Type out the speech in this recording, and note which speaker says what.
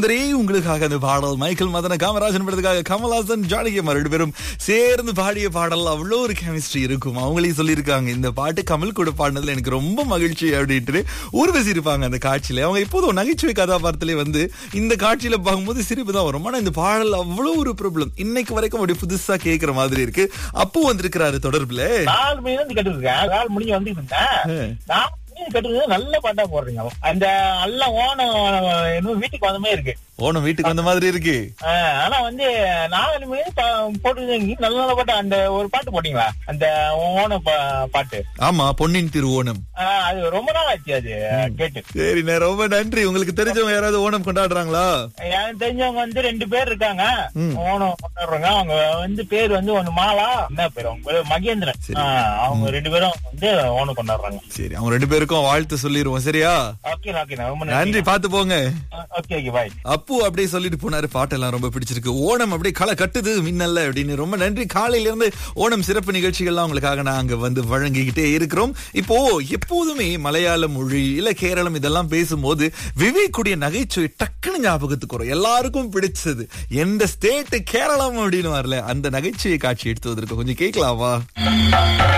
Speaker 1: சுந்தரி உங்களுக்காக அந்த பாடல் மைக்கேல் மதன காமராஜன் படத்துக்காக கமல்ஹாசன் ஜானகியம்மா ரெண்டு பேரும் சேர்ந்து பாடிய பாடல் அவ்வளோ ஒரு கெமிஸ்ட்ரி இருக்கும் அவங்களே சொல்லியிருக்காங்க இந்த பாட்டு கமல் கூட பாடினதுல எனக்கு ரொம்ப மகிழ்ச்சி அப்படின்ட்டு ஊர்வசி இருப்பாங்க அந்த காட்சியில அவங்க எப்போதும் நகைச்சுவை கதாபாத்திரத்திலே வந்து இந்த காட்சியில பார்க்கும்போது சிரிப்பு தான் வரும் ஆனா இந்த பாடல் அவ்வளோ ஒரு ப்ராப்ளம் இன்னைக்கு வரைக்கும் அப்படி புதுசா கேட்கிற மாதிரி இருக்கு அப்போ வந்திருக்கிறாரு தொடர்புல
Speaker 2: நாலு மணி இருந்து கேட்டு இருக்கேன் நாலு மணிக்கு வந்துட்டு இருந்தேன் நாலு மணி கேட்டு நல்ல பாட்டா போடுறீங்க அந்த நல்ல ஓனம் இன்னும் வீட்டுக்கு வந்த மாதிரி இருக்கு
Speaker 1: ஓனம் வீட்டுக்கு வந்த மாதிரி இருக்கு
Speaker 2: ஆஹ் ஆனா வந்து நாலு மணி போட்டு நல்ல நல்ல பாட்டு அந்த ஒரு பாட்டு போட்டீங்களா அந்த ஓன பாட்டு
Speaker 1: ஆமா பொன்னின் திருவோணம்
Speaker 2: ஆஹ் அது ரொம்ப நாள் ஆச்சு அது கேட்டு
Speaker 1: சரிண்ணே ரொம்ப நன்றி உங்களுக்கு தெரிஞ்சவங்க யாராவது ஓணம் கொண்டாடுறாங்களா
Speaker 2: எனக்கு தெரிஞ்சவங்க வந்து ரெண்டு பேர் இருக்காங்க ஓணம் கொண்டாடுறாங்க அவங்க வந்து பேர் வந்து ஒண்ணு மாலா என்ன பேர் அவங்க பேரு மகேந்திரன் ஆஹ் அவங்க ரெண்டு பேரும் வந்து ஓணம் கொண்டாடுறாங்க
Speaker 1: சரி அவங்க ரெண்டு பேருக்கும் வாழ்த்து சொல்லிடுவோம் சரியா
Speaker 2: ஓகே ஓகே ரொம்ப
Speaker 1: நன்றி
Speaker 2: நன்றி
Speaker 1: பாத்து போங்க
Speaker 2: ஓகே ஓகே பாய்
Speaker 1: அப்பு அப்படியே சொல்லிட்டு போனாரு பாட்டெல்லாம் ரொம்ப பிடிச்சிருக்கு ஓணம் அப்படியே களை கட்டுது மின்னல்ல அப்படின்னு ரொம்ப நன்றி காலையில இருந்து ஓணம் சிறப்பு நிகழ்ச்சிகள்லாம் உங்களுக்காக நாங்க வந்து வழங்கிக்கிட்டே இருக்கிறோம் இப்போ எப்போதுமே மலையாள மொழி இல்ல கேரளம் இதெல்லாம் பேசும்போது விவேக்குடைய நகைச்சுவை டக்குன்னு ஞாபகத்துக்கு வரும் எல்லாருக்கும் பிடிச்சது எந்த ஸ்டேட் கேரளம் அப்படின்னு வரல அந்த நகைச்சுவை காட்சி எடுத்து வந்திருக்கோம் கொஞ்சம் கேட்கலாமா